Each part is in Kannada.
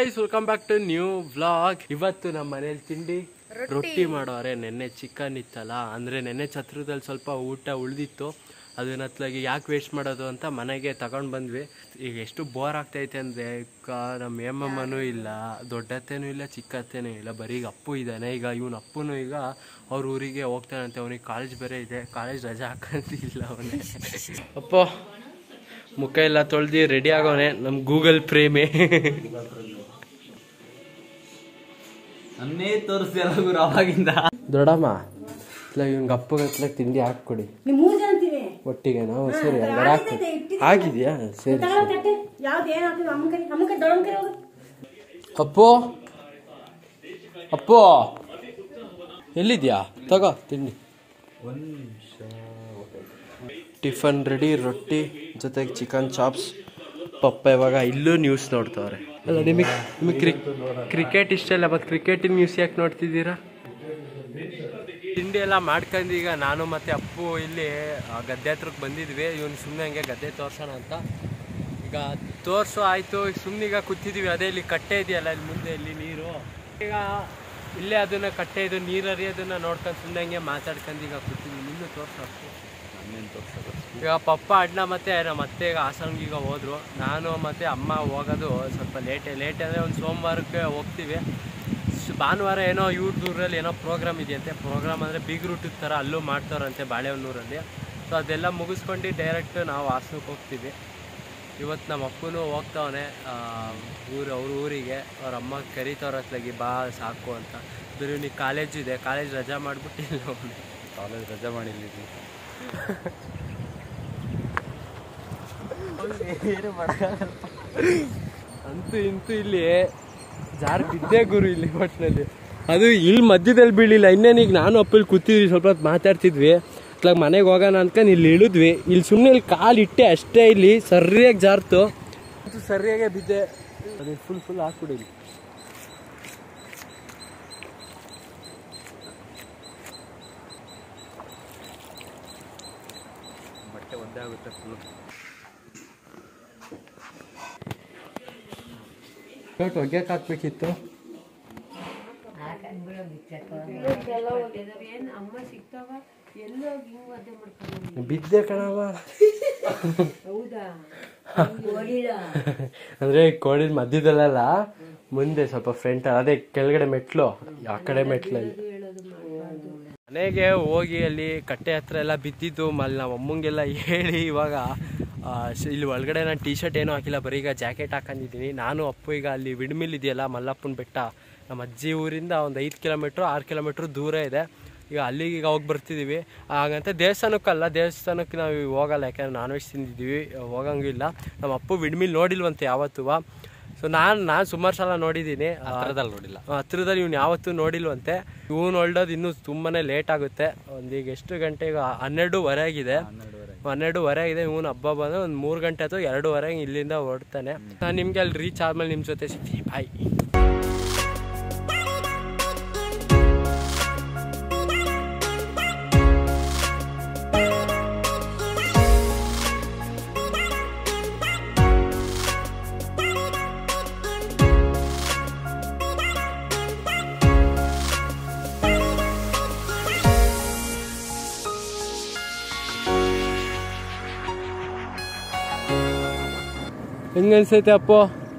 Guys welcome back to new vlog ಇವತ್ತು ನಮ್ಮ ಮನೇಲಿ ತಿಂಡಿ ರೊಟ್ಟಿ ಮಾಡೋರೆ ನೆನ್ನೆ ಚಿಕನ್ ಇತ್ತಲ್ಲ ಅಂದ್ರೆ ನೆನ್ನೆ ಛತ್ರದಲ್ಲಿ ಸ್ವಲ್ಪ ಊಟ ಉಳಿದಿತ್ತು ಅದನ್ನ ಹತ್ಲಾಗಿ ಯಾಕೆ ವೇಸ್ಟ್ ಮಾಡೋದು ಅಂತ ಮನೆಗೆ ತಗೊಂಡ್ ಬಂದ್ವಿ ಈಗ ಎಷ್ಟು ಬೋರ್ ಆಗ್ತೈತೆ ಅಂದ್ರೆ ಕ- ನಮ್ಮ ಏಮಮ್ಮನೂ ಇಲ್ಲ ದೊಡ್ಡತ್ತೇನೂ ಇಲ್ಲ ಚಿಕ್ಕತ್ತೇನೂ ಇಲ್ಲ ಬರೀ ಈಗ ಅಪ್ಪು ಇದ್ದಾನೆ ಈಗ ಇವನು ಅಪ್ಪುನು ಈಗ ಅವ್ರ ಊರಿಗೆ ಹೋಗ್ತಾನಂತೆ ಅವನಿಗೆ ಕಾಲೇಜ್ ಬೇರೆ ಇದೆ ಕಾಲೇಜ್ ರಜೆ ಹಾಕಂತಿಲ್ಲ ಅವನೇ ಅಪ್ಪ ಮುಖ ಎಲ್ಲ ತೊಳ್ದು ರೆಡಿ ಆಗೋನೆ ನಮ್ ಗೂಗಲ್ ಪ್ರೇಮಿ ನನ್ನೇ ತೋರಿಸ್ತಿಲ್ಲ ಗುರು ಅವಾಗಿಂದ ದೊಡ್ಡಮ್ಮ ಇತ್ಲಾಗ ಇವ್ನಿಗೆ ಅಪ್ಪಗತ್ಲಾಗ ತಿಂಡಿ ಹಾಕ್ಕೊಡಿ ನೀವು ಮೂರು ಜನ ಅಂತೀವಿ ಒಟ್ಟಿಗೆ ನಾವು ಸರಿ ಹಂಗಾರೆ ಹಾಕ್ಕೊಡಿ ಆಗಿದೆಯಾ ಸರಿ ತಗೊಳ್ಳೋ ತಟ್ಟೆ ಯಾವ್ದು ಏನು ಹಾಕಿದ್ರು ಅಮ್ಮ ಕೈ ಅಮ್ಮ ಕೈ ದೊಡ್ಡಮ್ಮ ಕೈ ಹೋಗು ಅಪ್ಪು ಅಪ್ಪು ಎಲ್ಲಿದ್ಯಾ ತಗೋ ತಿಂಡಿ ಟಿಫನ್ ರೆಡಿ ರೊಟ್ಟಿ ಜೊತೆಗೆ ಚಿಕನ್ ಚಾಪ್ಸ್ ಪಪ್ಪ ಇವಾಗ ಇಲ್ಲೂ ನ್ಯೂಸ್ ನೋಡ್ತವ್ರೆ ಅಲ್ಲ ನಿಮಗೆ ನಿಮಗೆ ಕ್ರಿಕ್ ಕ್ರಿಕೆಟ್ ಇಷ್ಟ ಇಲ್ಲ ಮತ್ತು ಕ್ರಿಕೆಟಿನ ನ್ಯೂಸ್ ಯಾಕೆ ನೋಡ್ತಿದ್ದೀರಾ ತಿಂಡಿ ಎಲ್ಲ ಮಾಡ್ಕೊಂಡು ಈಗ ನಾನು ಮತ್ತೆ ಅಪ್ಪು ಇಲ್ಲಿ ಆ, ಗದ್ದೆ ಹತ್ರಕ್ಕೆ ಬಂದಿದ್ವಿ ಇವನು ಸುಮ್ಮನೆ ಹಂಗೆ ಗದ್ದೆ ತೋರ್ಸೋಣ ಅಂತ ಈಗ ತೋರ್ಸು ಆಯಿತು ಈಗ ಸುಮ್ಮನೆ ಈಗ ಕೂತಿದ್ದೀವಿ ಅದೇ ಇಲ್ಲಿ ಕಟ್ಟೆ ಇದೆಯಲ್ಲ ಇಲ್ಲಿ ಮುಂದೆ ಇಲ್ಲಿ ನೀರು ಈಗ ಇಲ್ಲೇ ಅದನ್ನ ಕಟ್ಟೆ ಇದು ನೀರು ಹರಿಯೋದನ್ನ ನೋಡ್ಕೊಂಡು ಸುಮ್ಮನೆ ಹಂಗೆ ಮಾತಾಡ್ಕೊಂಡು ಈಗ ಕೂತಿದ್ದೀವಿ ನಿನ್ನೂ ತೋರ್ಸು ಅಪ್ಪು ಈಗ ಪಪ್ಪ ಅಣ್ಣ ಮತ್ತೆ ನಮ್ಮ ಅತ್ತೆ ಈಗ ಹಾಸನ್ಗೆ ಈಗ ಹೋದ್ರು ನಾನು ಮತ್ತೆ ಅಮ್ಮ ಹೋಗೋದು ಸ್ವಲ್ಪ ಲೇಟ್ ಲೇಟ್ ಅಂದರೆ ಒಂದು ಸೋಮವಾರಕ್ಕೆ ಹೋಗ್ತೀವಿ ಸ್- ಭಾನುವಾರ ಏನೋ ಊರಲ್ಲಿ ಏನೋ ಪ್ರೋಗ್ರಾಮ್ ಇದೆಯಂತೆ ಪ್ರೋಗ್ರಾಮ್ ಅಂದರೆ ಬಿಗ್ ರೂಟದ ಥರ ಅಲ್ಲೂ ಮಾಡ್ತಾರಂತೆ ಬಾಳೆಹೊನ್ನೂರಲ್ಲಿ ಸೊ ಅದೆಲ್ಲ ಮುಗಿಸ್ಕೊಂಡು ಡೈರೆಕ್ಟ್ ನಾವು ಹಾಸನಕ್ಕೆ ಹೋಗ್ತೀವಿ ಇವತ್ತು ನಮ್ಮ ಅಪ್ಪನೂ ಹೋಗ್ತಾವನೆ ಊರು ಅವ್ರ ಊರಿಗೆ ಅವ್ರ ಅಮ್ಮ ಕರೀತವ್ರ ಹತ್ಲಾಗಿ ಬಾ ಸಾಕು ಅಂತ ಇದ್ರ ಇವನಿಗೆ ಕಾಲೇಜ್ ಇದೆ ಕಾಲೇಜ್ ರಜಾ ಮಾಡಿಬಿಟ್ಟಿಲ್ಲ ಅವನು ಕಾಲೇಜ್ ರಜೆ ಮಾಡಿಲ್ಲ ಅಂತೂ ಇಂತೂ ಇಲ್ಲಿ ಜಾರ್ ಬಿದ್ದೆ ಗುರು ಇಲ್ಲಿ ಒಟ್ಟಿನಲ್ಲಿ ಅದು ಇಲ್ಲಿ ಮಧ್ಯದಲ್ಲಿ ಬೀಳಿಲ್ಲ ಇನ್ನೇನೀಗ ನಾನು ಅಪ್ಪಲ್ಲಿ ಕೂತಿದ್ವಿ ಸ್ವಲ್ಪ ಹೊತ್ತು ಮಾತಾಡ್ತಿದ್ವಿ ಅತ್ಲಾಗ ಮನೆಗೆ ಹೋಗೋಣ ಅನ್ಕೊಂಡು ಇಲ್ಲಿ ಇಳಿದ್ವಿ ಇಲ್ಲಿ ಸುಮ್ಮನೆ ಇಲ್ಲಿ ಕಾಲು ಇಟ್ಟೆ ಅಷ್ಟೇ ಇಲ್ಲಿ ಸರಿಯಾಗಿ ಜಾರ್ತು ಅಂತೂ ಸರಿಯಾಗೇ ಬಿದ್ದೆ ಅದು ಫುಲ್ ಫುಲ್ ಹಾಕ್ಬಿಡಿ ಇಲ್ಲಿ ಬಟ್ಟೆ ಒದ್ದೆ ಆಗುತ್ತೆ ಫುಲ್ ಶರ್ಟ್ ಒಗ್ಯಕ್ಕೆ ಹಾಕ್ಬೇಕಿತ್ತು ಬಿದ್ದೆ ಕಣವ ಅಂದ್ರೆ ಕೋಳಿ ಮಧ್ಯದಲ್ಲ ಮುಂದೆ ಸ್ವಲ್ಪ ಫ್ರಂಟ್ ಅದೇ ಕೆಳಗಡೆ ಮೆಟ್ಲು ಆ ಕಡೆ ಮೆಟ್ಲಲ್ಲಿ ಮನೆಗೆ ಹೋಗಿ ಅಲ್ಲಿ ಕಟ್ಟೆ ಹತ್ರ ಎಲ್ಲ ಬಿದ್ದಿದ್ದು ಮಲ್ಲಿ ನಮ್ಮ ಅಮ್ಮಂಗೆಲ್ಲ ಹೇಳಿ ಇವಾಗ ಆ, ಶ- ಇಲ್ಲಿ ಒಳಗಡೆ ನಾನು ಟೀ ಶರ್ಟ್ ಏನೂ ಹಾಕಿಲ್ಲ ಬರೀ ಈಗ ಜಾಕೆಟ್ ಹಾಕೊಂಡಿದ್ದೀನಿ ನಾನು ಅಪ್ಪು ಈಗ ಅಲ್ಲಿ ವಿಡ್ಮಿಲ್ ಇದೆಯಲ್ಲ ಮಲ್ಲಪ್ಪನ ಬೆಟ್ಟ ನಮ್ಮ ಅಜ್ಜಿ ಊರಿಂದ ಒಂದು ಐದು ಕಿಲೋಮೀಟ್ರು ಆರು ಕಿಲೋಮೀಟ್ರ್ ದೂರ ಇದೆ ಈಗ ಅಲ್ಲಿಗೆ ಈಗ ಹೋಗಿ ಬರ್ತಿದ್ದೀವಿ ಹಾಗಂತ ದೇವಸ್ಥಾನಕ್ಕಲ್ಲ ದೇವಸ್ಥಾನಕ್ಕೆ ನಾವು ಈಗ ಹೋಗಲ್ಲ ಯಾಕಂದ್ರೆ ನಾನ್ ವೆಜ್ ತಿಂದಿದ್ದೀವಿ ಹೋಗಂಗಿಲ್ಲ ನಮ್ಮ ಅಪ್ಪು ವಿಡ್ಮಿಲ್ ನೋಡಿಲ್ವಂತೆ ಯಾವತ್ತೂ ಸೊ ನಾನು ನಾನು ಸುಮಾರು ಸಲ ನೋಡಿದ್ದೀನಿ ಆ, ಹತ್ರದಲ್ಲಿ ನೋಡಿಲ್ಲ ಹತ್ರದಲ್ಲಿ ಇವ್ನು ಯಾವತ್ತೂ ನೋಡಿಲ್ವಂತೆ ಇವ್ನು ಹೊಲ್ಡೋದು ಇನ್ನೂ ತುಂಬಾನೇ ಲೇಟ್ ಆಗುತ್ತೆ ಒಂದು ಈಗ ಎಷ್ಟು ಗಂಟೆ ಈಗ ಹನ್ನೆರಡೂವರೆ ಆಗಿದೆ ಹನ್ನೆರಡೂವರೆ ಆಗಿದೆ ಇವನು ಹಬ್ಬ ಬಂದು ಒಂದು ಮೂರು ಗಂಟೆ ಅಥವಾ ಎರಡೂವರೆ ಇಲ್ಲಿಂದ ಹೊರಡ್ತಾನೆ ನಾನು ನಿಮ್ಗೆ ಅಲ್ಲಿ ರೀಚ್ ಆದ್ಮೇಲೆ ನಿಮ್ಮ ಜೊತೆ ಸಿಗ್ತೀನಿ ಬಾಯ್ ಹೆಂಗ ಅನ್ಸೈತೆ ಅಪ್ಪು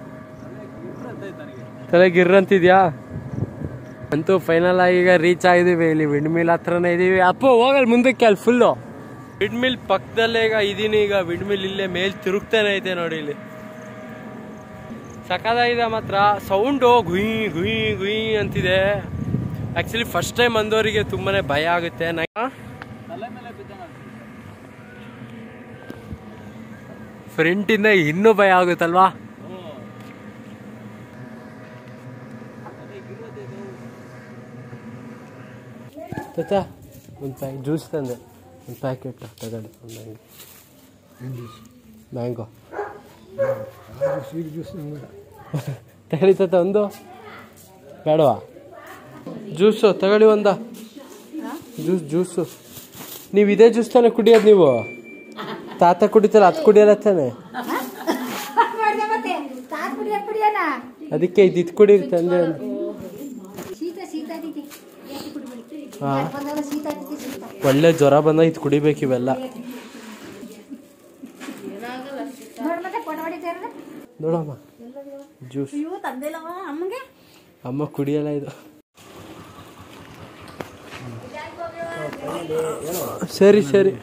ತಲೆ ಗಿರ್ರಂತಿದ್ಯಾ ಅಂತೂ ಫೈನಲ್ ಆಗಿ ಈಗ ರೀಚ್ ಆಗಿದೀವಿ ಇಲ್ಲಿ ವಿಂಡ್ ಹತ್ರನೇ ಇದೀವಿ ಅಪ್ಪು ಹೋಗಲ್ ಮುಂದಕ್ಕೆ ಅಲ್ಲಿ ಫುಲ್ಲು ವಿಂಡ್ ಮಿಲ್ ಪಕ್ಕದಲ್ಲೇ ಈಗ ಇದೀನಿ ಈಗ ವಿಂಡ್ ಮಿಲ್ ಇಲ್ಲೇ ಮೇಲ್ ತಿರುಗ್ತಾನೆ ಐತೆ ನೋಡಿ ಇಲ್ಲಿ ಸಖತ್ತಾಗಿದೆ ಮಾತ್ರ ಸೌಂಡು ಗುಯ್ ಗುಯ್ ಗುಯ್ ಅಂತಿದೆ ಆಕ್ಚುಲಿ ಫಸ್ಟ್ ಟೈಮ್ ಬಂದವರಿಗೆ ತುಂಬಾನೇ ಭಯ ಆಗುತ್ತೆ ನಾ ಫ್ರಂಟಿಂದ ಇನ್ನೂ ಭಯ ಆಗುತ್ತಲ್ವಾ ತಾತ ಒಂದು ಪ್ಯಾಕ್ ಜ್ಯೂಸ್ ತಂದೆ ಒಂದು ಪ್ಯಾಕೆಟ್ ತಗೊಳ್ಳಿ ಒಂದು ಮ್ಯಾಂಗೋ ತಗೊಳ್ಳಿ ತಾತ ಒಂದು ಬೇಡವಾ ಜ್ಯೂಸು ತಗೊಳ್ಳಿ ಒಂದ ಜ್ಯೂಸ್ ಜ್ಯೂಸು ನೀವು ಇದೇ ಜ್ಯೂಸ್ ತಾನೇ ಕುಡಿಯೋದು ನೀವು ತಾತ ಕುಡಿತಲ್ಲ ಅದು ಕುಡಿಯಲ್ಲ ತಾನೆ ಮತ್ತೆ ತಾತ್ ಕುಡಿಯ ಕುಡಿಯೋಣ ಅದಕ್ಕೆ ಇದು ಇದು ಕುಡಿ ತಂದೆ ಶೀತ ಶೀತ ಆಗಿದೆ ಹಾ ಬಂದಾಗ ಶೀತ ಆಗಿದೆ ಶೀತ ಒಳ್ಳೆ ಜ್ವರ ಬಂದಾಗ ಇದು ಕುಡಿಬೇಕು ಇವೆಲ್ಲ ನೋಡ್ ಮತ್ತೆ ಕೊಡ ಹೊಡಿತಾರ ನೋಡಮ್ಮ ಜ್ಯೂಸ್ ಅಯ್ಯೋ ತಂದಿಲ್ಲವ ಅಮ್ಮಗೆ ಅಮ್ಮ ಕುಡಿಯಲ್ಲ ಇದು ಸರಿ ಸರಿ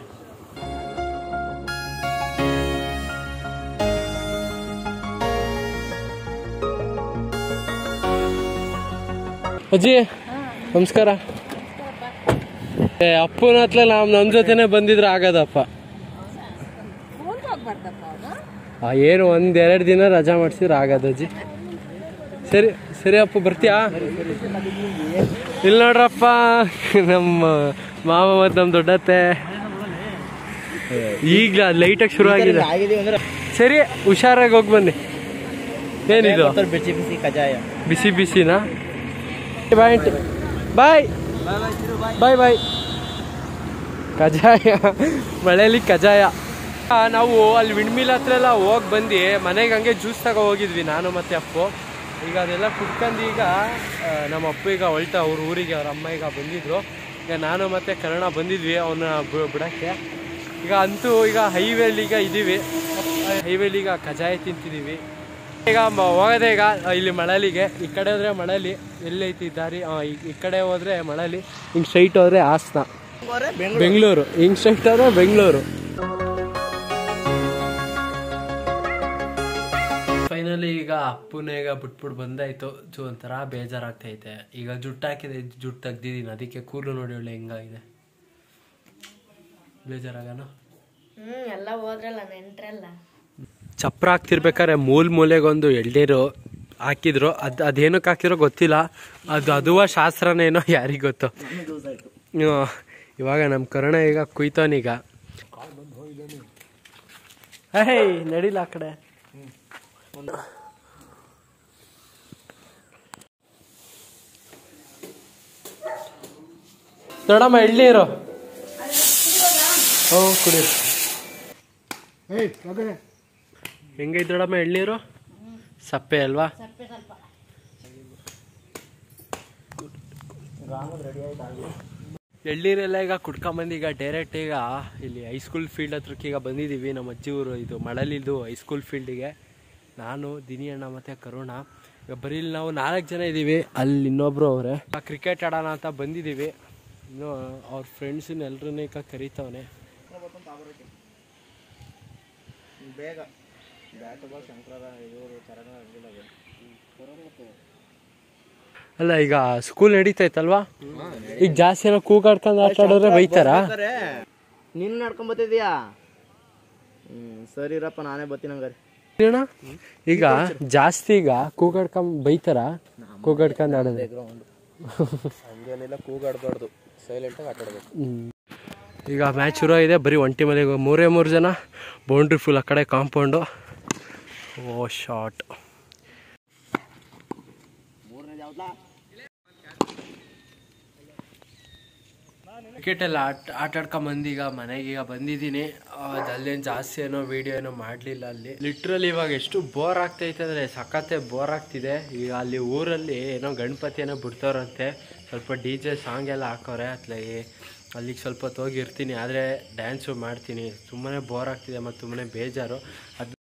ಅಜ್ಜಿ ನಮಸ್ಕಾರ ಏ ಅಪ್ಪನ ಹತ್ರ ನಾವು ನಮ್ಮ ಜೊತೆನೆ ಬಂದಿದ್ರೆ ಆಗದಪ್ಪ ಆ, ಏನು ಒಂದೆರಡು ದಿನ ರಜಾ ಮಾಡಿಸಿದ್ರೆ ಆಗದ ಅಜ್ಜಿ ಸರಿ ಸರಿ ಅಪ್ಪ ಬರ್ತೀಯಾ ಇಲ್ಲಿ ನೋಡ್ರಪ್ಪ ನಮ್ಮ ಮಾವ ಮತ್ತು ನಮ್ಮ ದೊಡ್ಡತ್ತೆ ಈಗ ಲೈಟಾಗಿ ಶುರು ಆಗಿದೆ ಸರಿ ಹುಷಾರಾಗಿ ಹೋಗಿ ಬನ್ನಿ ಏನಿದು ಬಿಸಿ ಬಿಸಿ ಕಜಾಯ ಬಿಸಿ ಬಿಸಿನಾ ಬಾಯ್ ಆಂಟಿ ಬಾಯ್ ಬಾಯ್ ಬಾಯ್ ಕಜಾಯ ಮಳೆಯಲ್ಲಿ ಕಜಾಯ ಆ, ನಾವು ಅಲ್ಲಿ ವಿಣ್ಮಿಲ್ ಹತ್ರ ಎಲ್ಲ ಹೋಗಿ ಬಂದು ಮನೆಗೆ ಹಂಗೆ ಜ್ಯೂಸ್ ತಗೋ ಹೋಗಿದ್ವಿ ನಾನು ಮತ್ತೆ ಅಪ್ಪು ಈಗ ಅದೆಲ್ಲ ಕುಟ್ಕೊಂಡು ಈಗ ಆ, ನಮ್ಮ ಅಪ್ಪ ಈಗ ಹೊಲ್ಟ ಅವ್ರ ಊರಿಗೆ ಅವ್ರ ಅಮ್ಮ ಈಗ ಬಂದಿದ್ರು ಈಗ ನಾನು ಮತ್ತೆ ಕನ್ನಡ ಬಂದಿದ್ವಿ ಅವನ್ನ ಬಿಡಕ್ಕೆ ಈಗ ಅಂತೂ ಈಗ ಹೈವೇಲಿ ಈಗ ಇದ್ದೀವಿ ಹೈವೇಲಿ ಈಗ ಕಜಾಯ ತಿಂತಿದ್ದೀವಿ ಈಗ ಮ- ಹೋಗೋದೇ ಈಗ ಇಲ್ಲಿ ಮಳಲಿಗೆ ಈ ಕಡೆ ಹೋದ್ರೆ ಮಳಲಿ ಎಲ್ಲೈತಿ ದಾರಿ ಆ, ಈ- ಈ ಕಡೆ ಹೋದ್ರೆ ಮಳಲಿ ಹಿಂಗ್ ಸ್ಟ್ರೈಟ್ ಹೋದ್ರೆ ಹಾಸನ ಬೆಂಗಳೂರು ಹಿಂಗ್ ಸ್ಟ್ರೈಟ್ ಹೋದ್ರೆ ಬೆಂಗಳೂರು ಫೈನಲಿ ಈಗ ಅಪ್ಪನ ಈಗ ಬಿಟ್ಬಿಟ್ಟು ಬಂದಾಯ್ತು ಜು ಒಂಥರ ಬೇಜಾರಾಗ್ತೈತೆ ಈಗ ಜುಟ್ಟು ಹಾಕಿದೆ ಜುಟ್ಟು ತೆಗ್ದಿದ್ದೀನಿ ಅದಕ್ಕೆ ಕೂದಲು ನೋಡಿ ಒಳ್ಳೆ ಹೆಂಗಾಗಿದೆ ಬೇಜಾರಾಗನ ಹ್ಮ್ ಎಲ್ಲ ಹೋದ್ರಲ್ಲ ನೆಂಟ್ರಲ್ಲ ಚಪ್ರ ಹಾಕ್ತಿರ್ಬೇಕಾದ್ರೆ ಮೂಲ್ ಮೂಲೆಗೊಂದು ಎಳ್ನೀರು ಹಾಕಿದ್ರು ಅದು ಅದೇನಕ್ಕೆ ಹಾಕಿರೋ ಗೊತ್ತಿಲ್ಲ ಅದು ಅದುವ ಶಾಸ್ತ್ರನೇನೋ ಯಾರಿಗೆ ಗೊತ್ತು ಹ್ಮ್. ಇವಾಗ ನಮ್ಮ ಕರುಣ ಈಗ ಕುಯ್ತವನೀಗ ಹೇ ನಡಿಲ್ಲ ಆ ಕಡೆ ದೊಡ್ಡಮ್ಮ ಎಳ್ನೀರು ಹ್ಞೂ ಕುಡಿ ಹೆಂಗೈತೆ ದೊಡ್ಡಮ್ಮ ಎಳ್ನೀರು ಸಪ್ಪೆ ಅಲ್ವಾ ಎಳ್ನೀರೆಲ್ಲ ಈಗ ಕುಡ್ಕೊಂಬಂದು ಈಗ ಡೈರೆಕ್ಟ್ ಈಗ ಇಲ್ಲಿ ಹೈಸ್ಕೂಲ್ ಫೀಲ್ಡ್ ಹತ್ರಕ್ಕೆ ಈಗ ಬಂದಿದ್ದೀವಿ ನಮ್ಮ ಅಜ್ಜಿ ಊರು ಇದು ಮಳಲಿದು ಹೈಸ್ಕೂಲ್ ಫೀಲ್ಡಿಗೆ ನಾನು ದಿನಿ ಅಣ್ಣ ಮತ್ತು ಕರುಣ ಈಗ ಬರೀ ಇಲ್ಲಿ ನಾವು ನಾಲ್ಕು ಜನ ಇದ್ದೀವಿ ಅಲ್ಲಿ ಇನ್ನೊಬ್ರು ಅವರೇ ಕ್ರಿಕೆಟ್ ಆಡೋಣ ಅಂತ ಬಂದಿದ್ದೀವಿ ಇನ್ನು ಅವ್ರ ಫ್ರೆಂಡ್ಸನ್ನ ಎಲ್ಲರೂ ಈಗ ಕರೀತವನೆ ಬೇಗ ಬ್ಯಾಟ್ ಬಾಲ್ ಶಂಕರ ಇವರು ಚರಣ ಅಲ್ಲ ಈಗ ಸ್ಕೂಲ್ ನಡೀತೈತಲ್ವಾ ಈಗ ಜಾಸ್ತಿ ಏನೋ ಕೂಗಾಡ್ಕೊಂಡು ಆಟ ಆಡಿದ್ರೆ ಬೈತಾರಾ ನೀನು ನಡ್ಕೊಂಡ್ ಬತ್ತಿದ್ಯಾ ಹ್ಮ್ ಸರಿ ಇರಪ್ಪ ನಾನೇ ಬರ್ತೀನಿ ಹಂಗಾರೆ ಅಣ್ಣ ಈಗ ಜಾಸ್ತಿ ಈಗ ಕೂಗಾಡ್ಕೊಂಡ್ ಬೈತಾರ ಕೂಗಾಡ್ಕೊಂಡ್ ಆಡೋದು ಹಂಗೇನಿಲ್ಲ ಕೂಗಾಡ್ಬಾರ್ದು ಸೈಲೆಂಟಾಗಿ ಆಟ ಆಡ್ಬೇಕು ಹ್ಮ್. ಈಗ ಮ್ಯಾಚ್ ಶುರು ಆಗಿದೆ ಬರೀ ಒಂಟಿ ಮೇಲೆ ಮೂರೇ ಮೂರು ಜನ ಬೌಂಡ್ರಿ ಫುಲ್ ಆ ಕಡೆ ಕಾಂಪೌಂಡು ಓ ಶಾಟ್ ಕ್ರಿಕೆಟ್ ಎಲ್ಲ ಆಟ ಆಟ ಆಡ್ಕೊಂಬಂದು ಈಗ ಮನೆಗೆ ಈಗ ಬಂದಿದ್ದೀನಿ ಅಲ್ಲೇನು ಜಾಸ್ತಿ ಏನೋ ವಿಡಿಯೋ ಏನೋ ಮಾಡಲಿಲ್ಲ ಅಲ್ಲಿ ಲಿಟ್ರಲಿ ಇವಾಗ ಎಷ್ಟು ಬೋರ್ ಆಗ್ತೈತೆ ಅಂದರೆ ಸಖತ್ತೆ ಬೋರ್ ಆಗ್ತಿದೆ ಈಗ ಅಲ್ಲಿ ಊರಲ್ಲಿ ಏನೋ ಗಣಪತಿ ಏನೋ ಬಿಡ್ತಾರಂತೆ ಸ್ವಲ್ಪ ಡಿ ಜೆ ಸಾಂಗ್ ಎಲ್ಲ ಹಾಕೋರೆ ಅತ್ಲಾಗಿ ಅಲ್ಲಿಗೆ ಸ್ವಲ್ಪ ಹೊತ್ತು ಹೋಗಿ ಇರ್ತೀನಿ ಆದರೆ ಡ್ಯಾನ್ಸು ಮಾಡ್ತೀನಿ ಸುಮ್ಮನೆ ಬೋರ್ ಆಗ್ತಿದೆ ಮತ್ತು ಸುಮ್ಮನೆ ಬೇಜಾರು ಅದು